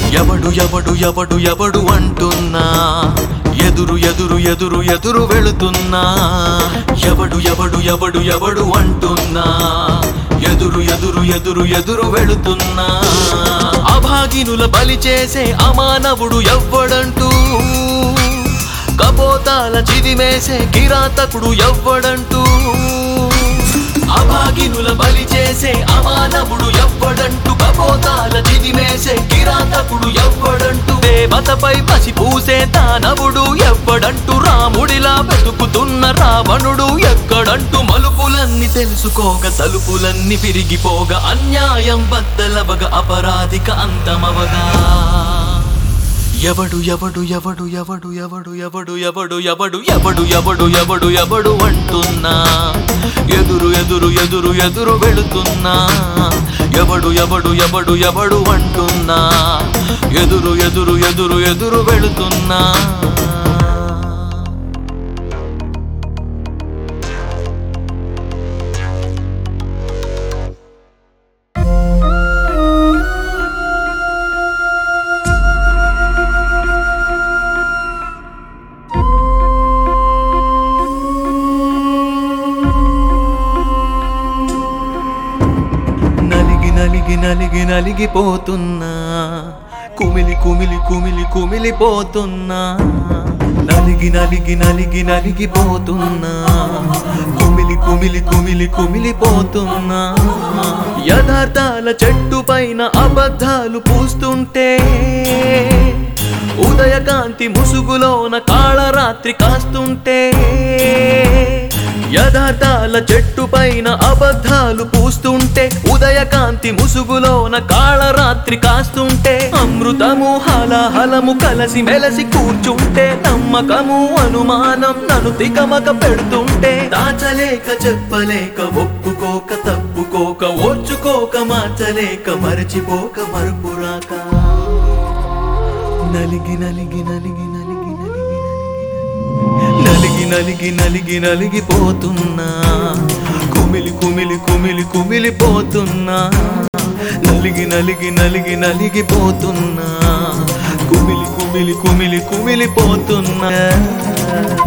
ఎవడు ఎవడు ఎవడు ఎవడు అంటున్నా ఎదురు ఎదురు ఎదురు ఎదురు వెళుతున్నా ఎవడు ఎవడు ఎవడు ఎవడు అంటున్నా ఎదురు ఎదురు ఎదురు ఎదురు వెళుతున్నా అభాగినుల బలి చేసే అమానవుడు ఎవ్వడంటూ కపోతాల చిదిమేసే కిరాతకుడు ఎవ్వడంటూ అభాగినుల బలి చేసే అమానవుడు ఎవ్వడంటూ కపోతాల చిదిమేసే కిరాతకుడు ఎవ్వడంటూ దేవతపై పసి పూసే దానవుడు ఎవ్వడంటూ రాముడిలా వెతుకుతున్న రావణుడు ఎక్కడంటూ మలుపులన్నీ తెలుసుకోక తలుపులన్నీ విరిగిపోగా అన్యాయం బద్దలవగ అపరాధిక అంతమవగా ఎవడు ఎవడు ఎవడు ఎవడు ఎవడు ఎవడు ఎవడు ఎవడు ఎవడు ఎవడు ఎవడు ఎవడు అంటున్నా ఎదురు ఎదురు ఎదురు ఎదురు వెళుతున్నా ఎవడు ఎవడు ఎవడు ఎవడు అంటున్నా ఎదురు ఎదురు ఎదురు ఎదురు వెళుతున్నా నలిగి నలిగి నలిగి నలిగిపోతున్నా కుమిలి కుమిలి కుమిలి కుమిలిపోతున్నా నలిగి నలిగి నలిగి నలిగిపోతున్నా కుమిలి కుమిలి కుమిలి కుమిలిపోతున్నా యథార్థాల చెట్టు పైన అబద్ధాలు పూస్తుంటే ఉదయకాంతి ముసుగులోన కాళరాత్రి కాస్తుంటే యథార్థాల చెట్టు పైన అబద్ధాలు పూస్తుంటే ఉదయకాంతి ముసుగులోన కాళరాత్రి కాస్తుంటే అమృతము హలహలము కలసి మెలసి కూర్చుంటే నమ్మకము అనుమానం నన్ను తికమక పెడుతుంటే దాచలేక చెప్పలేక ఒప్పుకోక తప్పుకోక ఓర్చుకోక మార్చలేక మరచిపోక మరుపురాక నలిగి నలిగి నలిగి నలిగి నలిగి నలిగి నలిగి నలిగి నలిగిపోతున్నా కుమిలి కుమిలి కుమిలి కుమిలిపోతున్నా నలిగి నలిగి నలిగి నలిగిపోతున్నా కుమిలి కుమిలి కుమిలి కుమిలిపోతున్నా